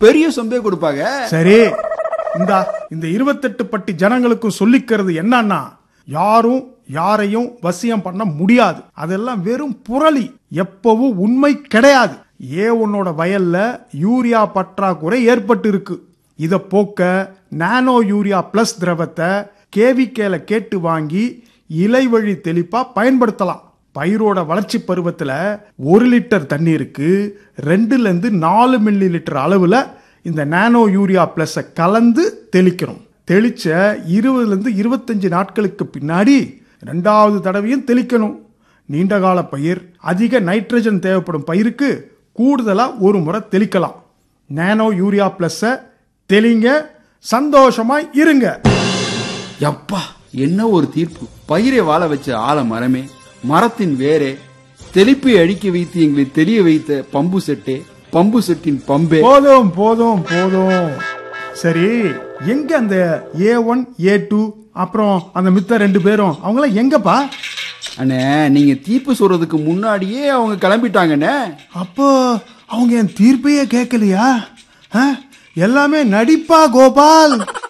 பெரிய சொம்பே கொடுப்பாங்க சரி இந்தா இந்த இருபத்தெட்டு பட்டி ஜனங்களுக்கும் சொல்லிக்கிறது என்னன்னா யாரும் யாரையும் வசியம் பண்ண முடியாது அதெல்லாம் வெறும் புரளி எப்பவும் உண்மை கிடையாது ஏ உன்னோட வயல்ல யூரியா பற்றாக்குறை ஏற்பட்டு இருக்கு இத போக்க நானோ யூரியா பிளஸ் திரவத்தை கேவிகேல கேட்டு வாங்கி இலை வழி தெளிப்பா பயன்படுத்தலாம் பயிரோட வளர்ச்சி பருவத்துல ஒரு லிட்டர் தண்ணீருக்கு ரெண்டுல இருந்து நாலு மில்லி லிட்டர் அளவுல இந்த நானோ யூரியா பிளஸ் கலந்து தெளிக்கணும் தெளிச்ச இருபதுல இருந்து இருபத்தஞ்சு நாட்களுக்கு பின்னாடி ரெண்டாவது தடவையும் தெளிக்கணும் நீண்டகால பயிர் அதிக நைட்ரஜன் தேவைப்படும் பயிருக்கு கூடுதலா ஒரு முறை தெளிக்கலாம் நானோ யூரியா பிளஸ் தெளிங்க சந்தோஷமா இருங்க யப்பா என்ன ஒரு தீர்ப்பு பயிரை வாழ வச்ச ஆல மரமே மரத்தின் வேரே தெளிப்பை அடிக்க வைத்து எங்களை தெளிய வைத்த பம்பு செட்டே பம்பு செட்டின் பம்பே போதும் போதும் போதும் சரி எங்க அந்த ஏ ஒன் ஏ டூ அப்புறம் அந்த மித்த ரெண்டு பேரும் அவங்களாம் எங்கப்பா அண்ணே நீங்க தீர்ப்பு சொல்றதுக்கு முன்னாடியே அவங்க கிளம்பிட்டாங்கண்ணே அப்போ அவங்க என் தீர்ப்பையே கேட்கலையா ஆ? எல்லாமே நடிப்பா கோபால்